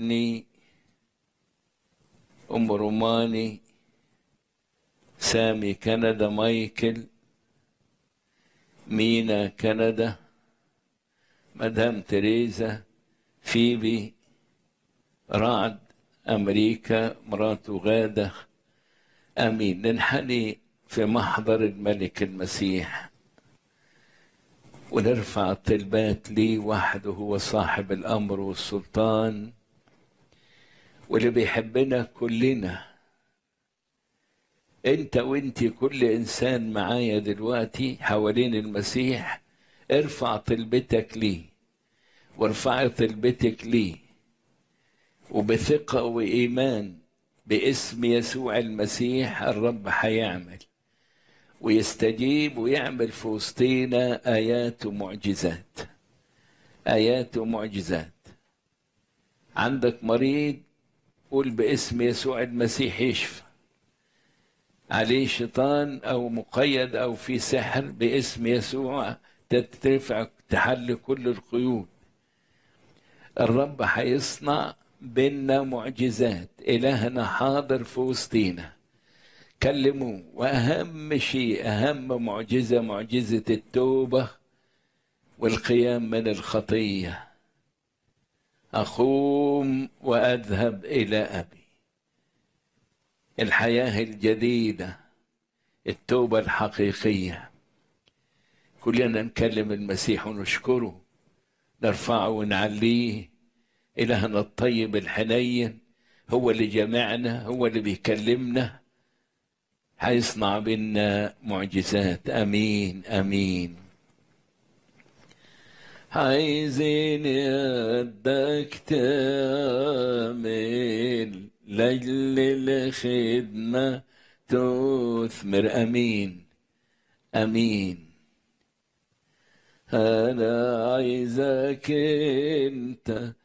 رودني أم روماني سامي كندا مايكل مينا كندا مدام تريزا فيبي رعد أمريكا مراته غادة آمين ننحني في محضر الملك المسيح ونرفع الطلبات ليه وحده هو صاحب الأمر والسلطان واللي بيحبنا كلنا انت وانت كل انسان معايا دلوقتي حوالين المسيح ارفع طلبتك ليه وارفعي طلبتك ليه وبثقة وإيمان باسم يسوع المسيح الرب هيعمل ويستجيب ويعمل في وسطينا آيات ومعجزات آيات ومعجزات عندك مريض قول باسم يسوع المسيح يشفى عليه شيطان أو مقيد أو في سحر باسم يسوع تترفع تحل كل القيود الرب هيصنع بينا معجزات إلهنا حاضر في وسطينا كلموه وأهم شيء أهم معجزة معجزة التوبة والقيام من الخطية أقوم وأذهب إلى أبي الحياة الجديدة التوبة الحقيقية كلنا نكلم المسيح ونشكره نرفعه ونعليه إلهنا الطيب الحنين هو اللي جمعنا هو اللي بيكلمنا هيصنع بينا معجزات امين امين عايزين يدك تعمل لاجل الخدمة تثمر امين امين انا عايزك انت